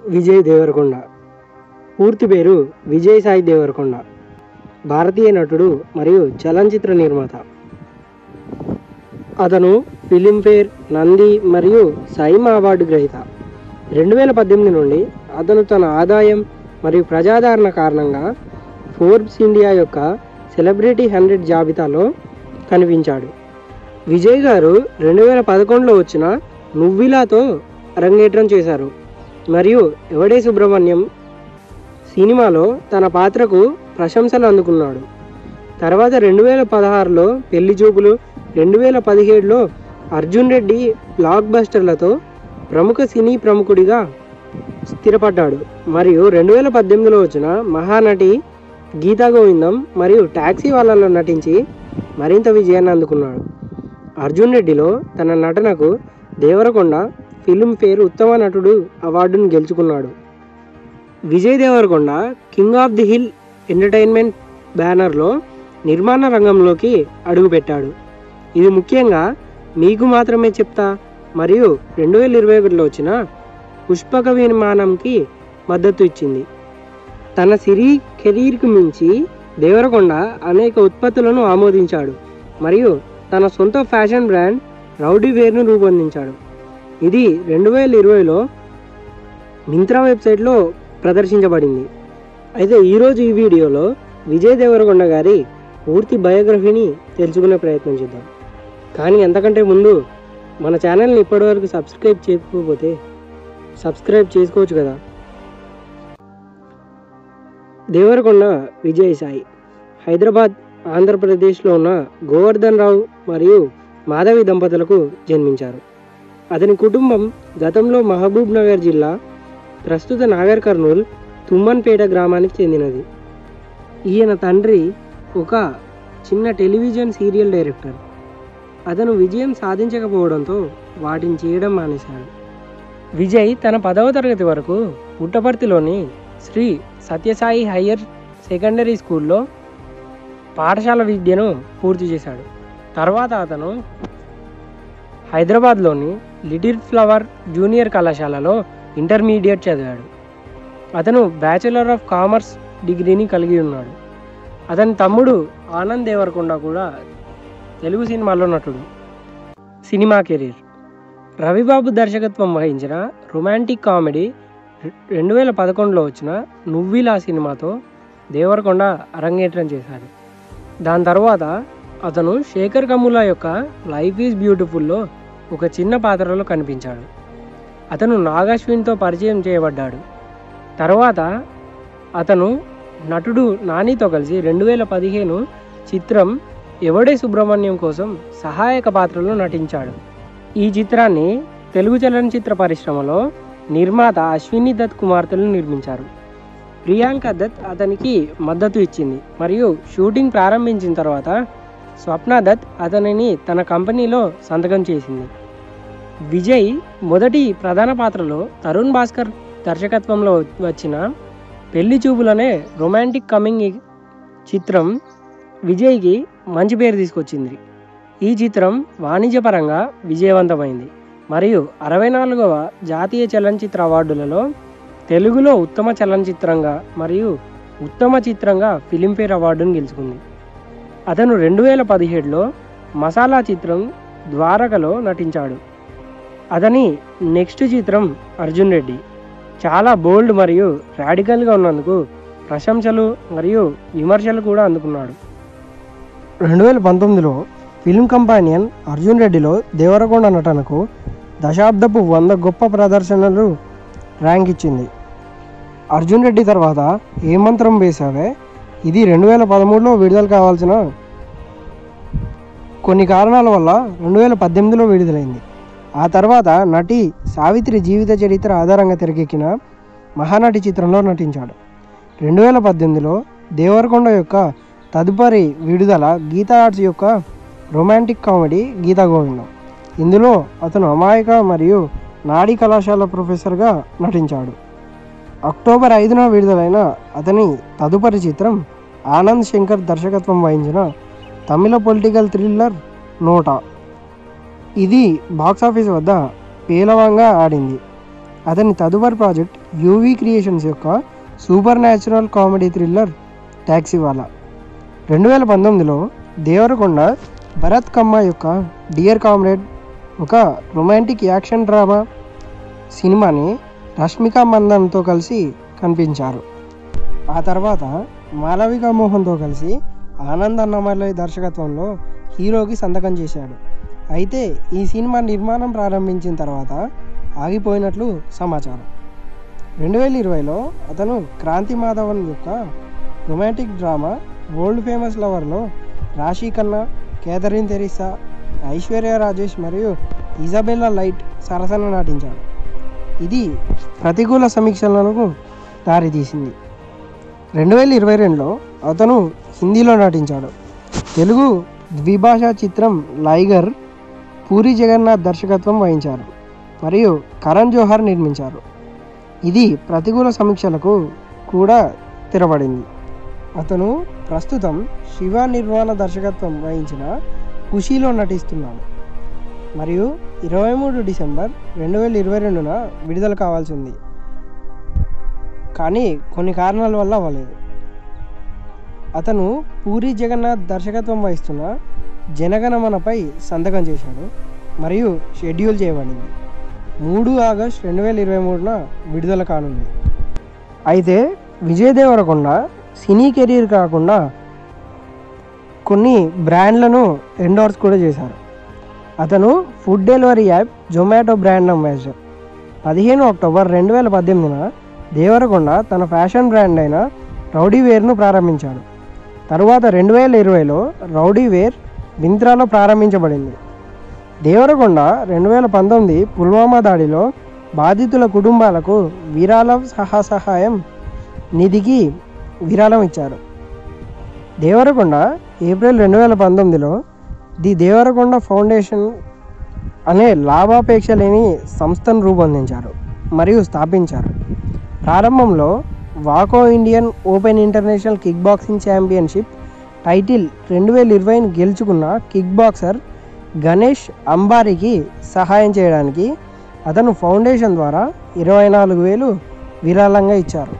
విజయ్ దేవరకొండ పూర్తి పేరు విజయ్ సాయి దేవరకొండ భారతీయ నటుడు మరియు చలనచిత్ర నిర్మాత అతను ఫిలింఫేర్ నంది మరియు సైమా అవార్డు గ్రహీత రెండు వేల పద్దెనిమిది నుండి అతను తన ఆదాయం మరియు ప్రజాదరణ కారణంగా ఫోర్బ్స్ ఇండియా యొక్క సెలబ్రిటీ హండ్రెడ్ జాబితాలో కనిపించాడు విజయ్ గారు రెండు వేల పదకొండులో వచ్చిన నువ్విలాతో అరంగేట్రం చేశారు మరియు ఎవడే సుబ్రహ్మణ్యం సినిమాలో తన పాత్రకు ప్రశంసలు అందుకున్నాడు తర్వాత రెండు వేల పదహారులో పెళ్లి చూపులు రెండు వేల పదిహేడులో అర్జున్ రెడ్డి బ్లాక్ బస్టర్లతో ప్రముఖ సినీ ప్రముఖుడిగా స్థిరపడ్డాడు మరియు రెండు వేల పద్దెనిమిదిలో వచ్చిన మహానటి గీతా గోవిందం మరియు టాక్సీ వాళ్ళలో నటించి మరింత విజయాన్ని అందుకున్నాడు అర్జున్ రెడ్డిలో తన నటనకు దేవరకొండ ఫిల్మ్ఫేర్ ఉత్తమ నటుడు అవార్డును గెలుచుకున్నాడు Vijay Devarakonda King of the Hill entertainment బ్యానర్లో నిర్మాణ రంగంలోకి అడుగుపెట్టాడు ఇది ముఖ్యంగా మీకు మాత్రమే చెప్తా మరియు రెండు వేల ఇరవై ఒకటిలో వచ్చిన పుష్పక విమానంకి మద్దతు ఇచ్చింది తన సిరీ కెరీర్కి మించి దేవరకొండ అనేక ఉత్పత్తులను ఆమోదించాడు మరియు తన సొంత ఫ్యాషన్ బ్రాండ్ రౌడీ వేర్ను రూపొందించాడు ఇది రెండు వేల ఇరవైలో మింత్రా వెబ్సైట్లో ప్రదర్శించబడింది అయితే ఈరోజు ఈ వీడియోలో విజయ్ దేవరకొండ గారి పూర్తి బయోగ్రఫీని తెలుసుకునే ప్రయత్నం చేద్దాం కానీ ఎంతకంటే ముందు మన ఛానల్ని ఇప్పటివరకు సబ్స్క్రైబ్ చేయకపోతే సబ్స్క్రైబ్ చేసుకోవచ్చు కదా దేవరకొండ విజయ్ సాయి హైదరాబాద్ ఆంధ్రప్రదేశ్లో ఉన్న గోవర్ధన్ రావు మరియు మాధవి దంపతులకు జన్మించారు అతని కుటుంబం గతంలో మహబూబ్ నగర్ జిల్లా ప్రస్తుత నాగర్ కర్నూల్ తుమ్మన్పేట గ్రామానికి చెందినది ఈయన తండ్రి ఒక చిన్న టెలివిజన్ సీరియల్ డైరెక్టర్ అతను విజయం సాధించకపోవడంతో వాటిని చేయడం మానేశాడు విజయ్ తన పదవ తరగతి వరకు పుట్టపర్తిలోని శ్రీ సత్యసాయి హయ్యర్ సెకండరీ స్కూల్లో పాఠశాల విద్యను పూర్తి చేశాడు తర్వాత అతను హైదరాబాద్లోని లిటిల్ ఫ్లవర్ జూనియర్ కళాశాలలో ఇంటర్మీడియట్ చదివాడు అతను బ్యాచిలర్ ఆఫ్ కామర్స్ డిగ్రీని కలిగి ఉన్నాడు అతని తమ్ముడు ఆనంద్ దేవరకొండ కూడా తెలుగు సినిమాలో నటుడు సినిమా కెరీర్ రవిబాబు దర్శకత్వం వహించిన రొమాంటిక్ కామెడీ రెండు వేల పదకొండులో వచ్చిన నువ్విలా సినిమాతో దేవరకొండ అరంగేట్రం చేశాడు దాని తర్వాత అతను శేఖర్ కమ్ముల యొక్క లైఫ్ ఈజ్ బ్యూటిఫుల్లో ఒక చిన్న పాత్రలో కనిపించాడు అతను నాగాశ్విన్తో పరిచయం చేయబడ్డాడు తర్వాత అతను నటుడు నానితో కలిసి రెండు వేల పదిహేను చిత్రం ఎవడే సుబ్రహ్మణ్యం కోసం సహాయక పాత్రలో నటించాడు ఈ చిత్రాన్ని తెలుగు చలనచిత్ర పరిశ్రమలో నిర్మాత అశ్విని దత్ కుమార్తెలు నిర్మించారు ప్రియాంక దత్ అతనికి మద్దతు ఇచ్చింది మరియు షూటింగ్ ప్రారంభించిన తర్వాత స్వప్న దత్ అతనిని తన కంపెనీలో సంతకం చేసింది విజయ్ మొదటి ప్రధాన పాత్రలో తరుణ్ భాస్కర్ దర్శకత్వంలో వచ్చిన పెళ్లి చూపులనే రొమాంటిక్ కమింగ్ చిత్రం విజయ్కి మంచి పేరు తీసుకొచ్చింది ఈ చిత్రం వాణిజ్యపరంగా విజయవంతమైంది మరియు అరవై నాలుగవ జాతీయ చలనచిత్ర అవార్డులలో తెలుగులో ఉత్తమ చలనచిత్రంగా మరియు ఉత్తమ చిత్రంగా ఫిలింఫేర్ అవార్డును గెలుచుకుంది అతను రెండు వేల పదిహేడులో మసాలా చిత్రం ద్వారకలో నటించాడు అతని నెక్స్ట్ చిత్రం అర్జున్ రెడ్డి చాలా బోల్డ్ మరియు రాడికల్గా ఉన్నందుకు ప్రశంసలు మరియు విమర్శలు కూడా అందుకున్నాడు రెండు వేల పంతొమ్మిదిలో ఫిల్మ్ కంపానియన్ అర్జున్ రెడ్డిలో దేవరకొండ నటనకు దశాబ్దపు వంద గొప్ప ప్రదర్శనలు ర్యాంక్ ఇచ్చింది అర్జున్ రెడ్డి తర్వాత ఏ మంత్రం వేశావే ఇది రెండు వేల పదమూడులో విడుదల కావాల్సిన కొన్ని కారణాల వల్ల రెండు వేల పద్దెనిమిదిలో విడుదలైంది ఆ తర్వాత నటి సావిత్రి జీవిత చరిత్ర ఆధారంగా తెరకెక్కిన మహానటి చిత్రంలో నటించాడు రెండు వేల పద్దెనిమిదిలో దేవరకొండ యొక్క తదుపరి విడుదల గీతా ఆర్ట్స్ యొక్క రొమాంటిక్ కామెడీ గీతా గోవిందం ఇందులో అతను అమాయక మరియు నాడీ కళాశాల ప్రొఫెసర్గా నటించాడు అక్టోబర్ ఐదున విడుదలైన అతని తదుపరి చిత్రం ఆనంద్ శంకర్ దర్శకత్వం వహించిన తమిళ పొలిటికల్ థ్రిల్లర్ నోటా ఇది బాక్సాఫీస్ వద్ద పేలవంగా ఆడింది అతని తదుపరి ప్రాజెక్ట్ యూవీ క్రియేషన్స్ యొక్క supernatural comedy thriller Taxiwaala రెండు వేల పంతొమ్మిదిలో దేవరకొండ భరత్ కమ్మ యొక్క డియర్ కామ్రేడ్ ఒక రొమాంటిక్ యాక్షన్ డ్రామా సినిమాని రష్మిక మందన్తో కలిసి కనిపించారు ఆ తర్వాత మాలవిక మోహన్తో కలిసి ఆనంద్ అన్నమలై దర్శకత్వంలో హీరోకి సంతకం చేశాడు అయితే ఈ సినిమా నిర్మాణం ప్రారంభించిన తర్వాత ఆగిపోయినట్లు సమాచారం రెండు వేల ఇరవైలో అతను క్రాంతి మాధవన్ యొక్క రొమాంటిక్ డ్రామా వరల్డ్ ఫేమస్ లవర్లో రాశి ఖన్నా కేథరిన్ తెరిసా ఐశ్వర్య రాజేష్ మరియు ఇజబెల్లా లైట్ సరసన నటించాడు ఇది ప్రతికూల సమీక్షలకు దారితీసింది రెండు వేల ఇరవై రెండులో అతను హిందీలో నటించాడు తెలుగు ద్విభాషా చిత్రం లైగర్ పూరి జగన్నాథ్ దర్శకత్వం వహించారు మరియు కరణ్ జోహర్ నిర్మించారు ఇది ప్రతికూల సమీక్షలకు కూడా తెరబడింది అతను ప్రస్తుతం శివ నిర్వాణ దర్శకత్వం వహించిన ఖుషీలో నటిస్తున్నాడు మరియు ఇరవై మూడు డిసెంబర్ రెండు వేల ఇరవై రెండున విడుదల కావాల్సి ఉంది కానీ కొన్ని కారణాల వల్ల అవ్వలేదు అతను పూరి జగన్నాథ్ దర్శకత్వం వహిస్తున్న జనగణమనపై సంతకం చేశాడు మరియు షెడ్యూల్ చేయబడింది మూడు ఆగస్ట్ రెండు వేల ఇరవై మూడున విడుదల కానుంది అయితే విజయ్ దేవరకొండ సినీ కెరీర్ కాకుండా కొన్ని బ్రాండ్లను ఎండోర్స్ కూడా చేశారు అతను food delivery app Zomato brand ambassador పదిహేను అక్టోబర్ రెండు వేల పద్దెనిమిదిన దేవరకొండ తన ఫ్యాషన్ బ్రాండ్ అయిన రౌడీ వేర్ను ప్రారంభించాడు తరువాత రెండు వేల ఇరవైలో రౌడీ వేర్ మింత్రాలో ప్రారంభించబడింది దేవరకొండ రెండు వేల పంతొమ్మిది పుల్వామా దాడిలో బాధితుల కుటుంబాలకు విరాళ సహా సహాయం నిధికి విరాళం ఇచ్చారు దేవరకొండ ఏప్రిల్ రెండు వేల పంతొమ్మిదిలో ది దేవరకొండ ఫౌండేషన్ అనే లాభాపేక్ష లేని సంస్థను రూపొందించారు మరియు స్థాపించారు ప్రారంభంలో వాకో Indian open international kick boxing championship title రెండు వేల ఇరవైని గెలుచుకున్న కిక్ బాక్సర్ గణేష్ అంబారికి సహాయం చేయడానికి అతను ఫౌండేషన్ ద్వారా ఇరవై నాలుగు వేలు విరాళంగా ఇచ్చారు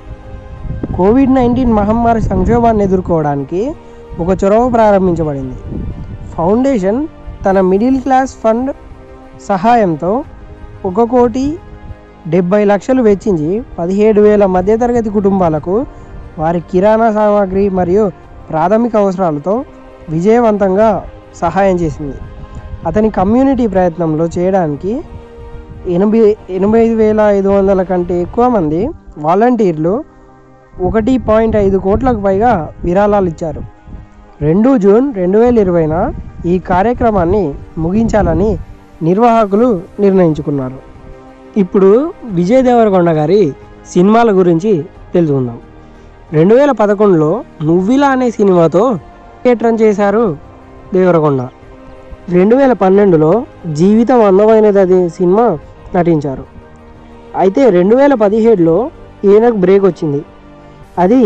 కోవిడ్ నైన్టీన్ మహమ్మారి సంక్షోభాన్ని ఎదుర్కోవడానికి ఒక చొరవ ప్రారంభించబడింది ఫౌండేషన్ తన మిడిల్ క్లాస్ ఫండ్ సహాయంతో ఒక కోటి డెబ్బై లక్షలు వెచ్చించి పదిహేడు వేల మధ్యతరగతి కుటుంబాలకు వారి కిరాణా సామాగ్రి మరియు ప్రాథమిక అవసరాలతో విజయవంతంగా సహాయం చేసింది అతని కమ్యూనిటీ ప్రయత్నంలో చేయడానికి ఎనభై ఎనభై ఐదు వేల ఐదు వందల కంటే ఎక్కువ మంది వాలంటీర్లు ఒకటి పాయింట్ ఐదు కోట్లకు పైగా విరాళాలు ఇచ్చారు రెండు జూన్ రెండు వేల ఇరవైన ఈ కార్యక్రమాన్ని ముగించాలని నిర్వాహకులు నిర్ణయించుకున్నారు ఇప్పుడు విజయ్ దేవరకొండ గారి సినిమాల గురించి తెలుసుకుందాం రెండు వేల పదకొండులో నువ్విలా అనే సినిమాతో థియేటర్ చేశారు దేవరకొండ రెండు వేల పన్నెండులో జీవితం అందమైనది అనే సినిమా నటించారు అయితే రెండు వేల పదిహేడులో ఈయనకు బ్రేక్ వచ్చింది అది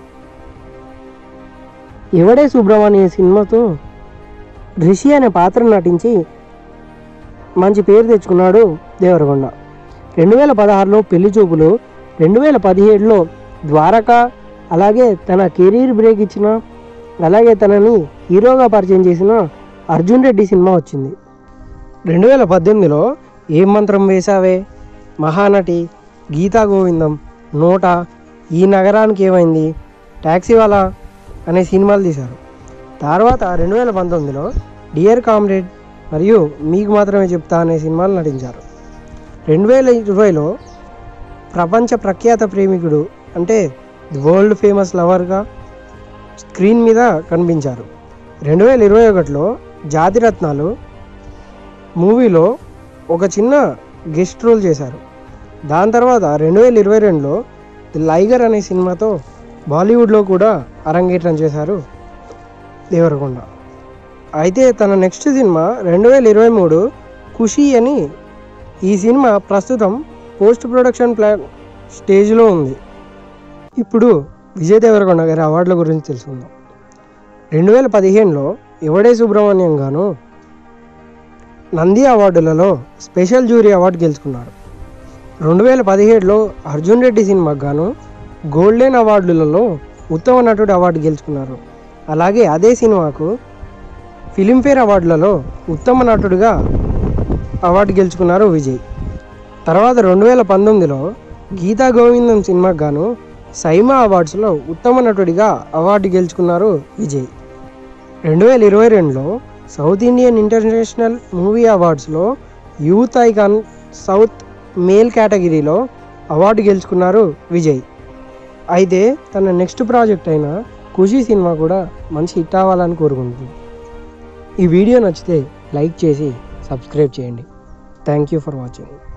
ఎవడే సుబ్రహ్మణ్య సినిమాతో రిషి అనే పాత్ర నటించి మంచి పేరు తెచ్చుకున్నాడు దేవరకొండ రెండు వేల పదహారులో పెళ్లి చూపులు రెండు వేల పదిహేడులో ద్వారక అలాగే తన కెరీర్ బ్రేక్ ఇచ్చిన అలాగే తనని హీరోగా పరిచయం చేసిన అర్జున్ రెడ్డి సినిమా వచ్చింది రెండు వేల పద్దెనిమిదిలో ఏం మంత్రం వేశావే మహానటి గీతా గోవిందం నోట ఈ నగరానికి ఏమైంది ట్యాక్సీ వాలా అనే సినిమాలు తీశారు తర్వాత రెండు వేల పంతొమ్మిదిలో డియర్ కామ్రేడ్ మరియు మీకు మాత్రమే చెప్తా అనే సినిమాలు నటించారు రెండు వేల ఇరవైలో ప్రపంచ ప్రఖ్యాత ప్రేమికుడు అంటే ది వరల్డ్ ఫేమస్ లవర్గా స్క్రీన్ మీద కనిపించారు రెండు వేల ఇరవై ఒకటిలో జాతిరత్నాలు మూవీలో ఒక చిన్న గెస్ట్ రోల్ చేశారు దాని తర్వాత రెండు వేల ఇరవై రెండులో ది లైగర్ అనే సినిమాతో బాలీవుడ్లో కూడా అరంగేట్రం చేశారు దేవరకొండ అయితే తన నెక్స్ట్ సినిమా రెండు వేల ఇరవై మూడు ఖుషి అని ఈ సినిమా ప్రస్తుతం పోస్ట్ ప్రొడక్షన్ ప్లాన్ స్టేజ్లో ఉంది ఇప్పుడు విజయ్ దేవరకొండ గారి అవార్డుల గురించి తెలుసుకుందాం రెండు వేల పదిహేనులో ఎవడే సుబ్రహ్మణ్యం గాను నంది అవార్డులలో స్పెషల్ జ్యూరీ అవార్డు గెలుచుకున్నారు రెండు వేల పదిహేడులో అర్జున్ రెడ్డి సినిమాకు గాను గోల్డెన్ అవార్డులలో ఉత్తమ నటుడు అవార్డు గెలుచుకున్నారు అలాగే అదే సినిమాకు ఫిలింఫేర్ అవార్డులలో ఉత్తమ నటుడిగా అవార్డు గెలుచుకున్నారు విజయ్ తర్వాత రెండు వేల పంతొమ్మిదిలో గీతా గోవిందం సినిమాకు గాను సైమా అవార్డ్స్లో ఉత్తమ నటుడిగా అవార్డు గెలుచుకున్నారు విజయ్ రెండు వేల ఇరవై రెండులో సౌత్ ఇండియన్ ఇంటర్నేషనల్ మూవీ అవార్డ్స్లో యూత్ ఐకాన్ సౌత్ మేల్ కేటగిరీలో అవార్డు గెలుచుకున్నారు విజయ్ అయితే తన నెక్స్ట్ ప్రాజెక్ట్ అయిన ఖుషి సినిమా కూడా మంచి హిట్ అవ్వాలని కోరుకుంటుంది ఈ వీడియో నచ్చితే లైక్ చేసి సబ్స్క్రైబ్ చేయండి థ్యాంక్ యూ ఫర్ వాచింగ్